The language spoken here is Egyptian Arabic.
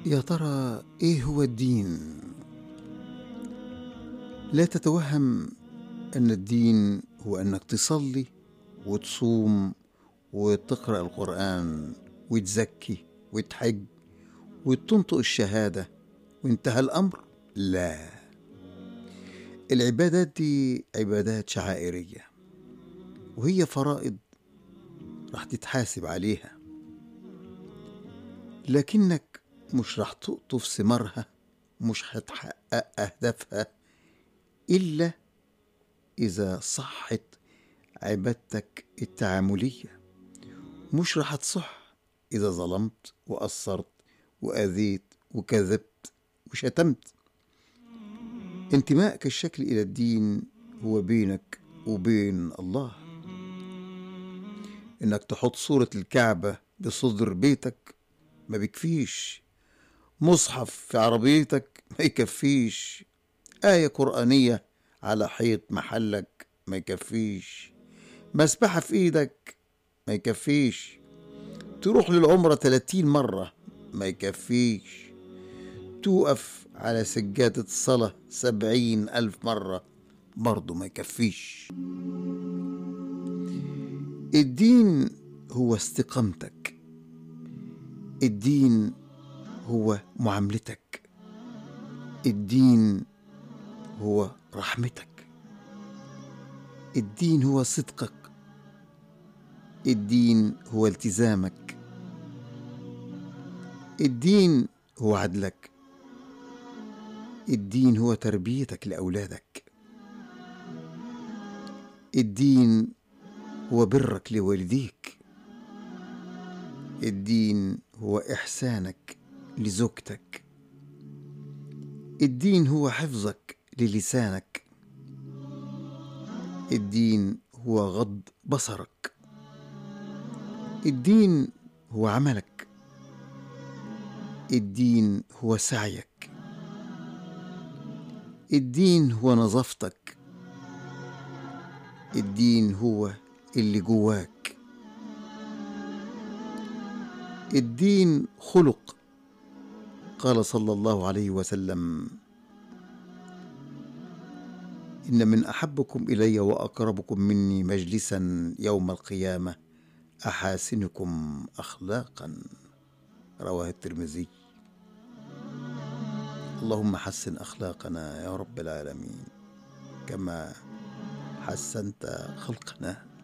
يا ترى ايه هو الدين لا تتوهم ان الدين هو انك تصلي وتصوم وتقرا القران وتزكي وتحج وتنطق الشهاده وانتهى الامر لا العبادات دي عبادات شعائريه وهي فرائض راح تتحاسب عليها لكنك مش راح تقطف ثمارها مش هتحقق أهدافها إلا إذا صحت عبادتك التعاملية مش راح تصح إذا ظلمت وقصرت وأذيت وكذبت وشتمت انتمائك الشكل إلى الدين هو بينك وبين الله إنك تحط صورة الكعبة بصدر بيتك ما بيكفيش مصحف في عربيتك ما يكفيش آية قرآنية على حيط محلك ما يكفيش مسبحة في إيدك ما يكفيش تروح للعمرة 30 مرة ما يكفيش توقف على سجادة الصلاة سبعين ألف مرة برضه ما يكفيش الدين هو استقامتك الدين هو معاملتك الدين هو رحمتك الدين هو صدقك الدين هو التزامك الدين هو عدلك الدين هو تربيتك لاولادك الدين هو برك لوالديك الدين هو احسانك لزوجتك الدين هو حفظك للسانك الدين هو غض بصرك الدين هو عملك الدين هو سعيك الدين هو نظافتك الدين هو اللي جواك الدين خلق قال صلى الله عليه وسلم ان من احبكم الي واقربكم مني مجلسا يوم القيامه احاسنكم اخلاقا رواه الترمذي اللهم حسن اخلاقنا يا رب العالمين كما حسنت خلقنا